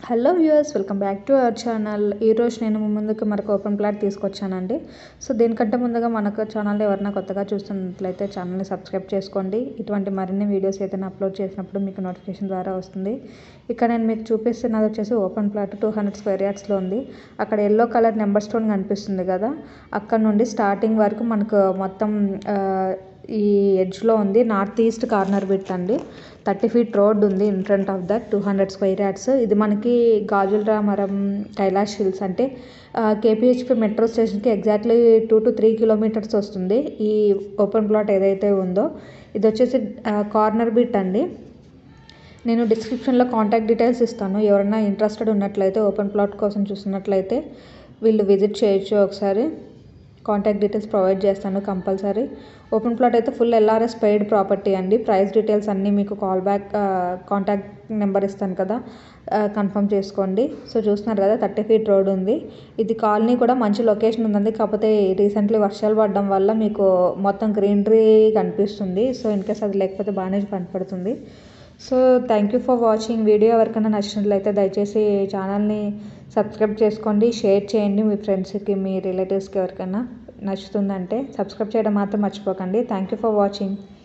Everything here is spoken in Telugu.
hello viewers welcome back to our channel ఈరోజు నేను మీ ముందుకు మరొక ఓపెన్ ప్లాట్ తీసుకొచ్చానండి సో దీనికంటే ముందుగా మనకు ఛానల్ ఎవరైనా కొత్తగా చూస్తున్నట్లయితే ఛానల్ని సబ్స్క్రైబ్ చేసుకోండి ఇటువంటి మరిన్ని వీడియోస్ ఏదైనా అప్లోడ్ చేసినప్పుడు మీకు నోటిఫికేషన్ ద్వారా వస్తుంది ఇక్కడ నేను మీకు చూపిస్తున్నది వచ్చేసి open plot two hundred square యార్డ్స్లో ఉంది అక్కడ ఎల్లో కలర్ నెంబర్ స్టోన్ కనిపిస్తుంది కదా అక్కడ నుండి స్టార్టింగ్ వరకు మనకు మొత్తం ఆ, ఈ ఎడ్జ్లో ఉంది నార్త్ ఈస్ట్ కార్నర్ బిట్ అండి థర్టీ ఫీట్ రోడ్ ఉంది in front of that two hundred square yards ఇది మనకి గాజుల రామరం కైలాష్ హిల్స్ అంటే కేపీహెచ్పి మెట్రో స్టేషన్కి exactly two to three kilometres వస్తుంది ఈ ఓపెన్ ప్లాట్ ఏదైతే ఉందో ఇది వచ్చేసి కార్నర్ బిట్ అండి నేను డిస్క్రిప్షన్లో కాంటాక్ట్ డీటెయిల్స్ ఇస్తాను ఎవరైనా ఇంట్రెస్టెడ్ ఉన్నట్లయితే ఓపెన్ ప్లాట్ కోసం చూస్తున్నట్లయితే వీళ్ళు విజిట్ చేయొచ్చు ఒకసారి కాంటాక్ట్ డీటెయిల్స్ ప్రొవైడ్ చేస్తాను కంపల్సరీ ఓపెన్ ప్లాట్ అయితే ఫుల్ ఎల్ఆర్ఎస్ పెయిడ్ ప్రాపర్టీ అండి ప్రైస్ డీటెయిల్స్ అన్నీ మీకు కాల్ బ్యాక్ కాంటాక్ట్ నెంబర్ ఇస్తాను కదా కన్ఫర్మ్ చేసుకోండి సో చూస్తున్నారు కదా థర్టీ ఫీట్ రోడ్ ఉంది ఇది కాలనీ కూడా మంచి లొకేషన్ ఉందండి కాకపోతే రీసెంట్లీ వర్షాలు పడడం వల్ల మీకు మొత్తం గ్రీనరీ కనిపిస్తుంది సో ఇన్ కేస్ అది లేకపోతే బాగానే కనపడుతుంది so thank you for watching video ఎవరికైనా నచ్చినట్లయితే దయచేసి ఛానల్ని సబ్స్క్రైబ్ చేసుకోండి షేర్ చేయండి మీ ఫ్రెండ్స్కి మీ రిలేటివ్స్కి ఎవరికైనా నచ్చుతుందంటే సబ్స్క్రైబ్ చేయడం మాత్రం మర్చిపోకండి థ్యాంక్ యూ ఫర్ వాచింగ్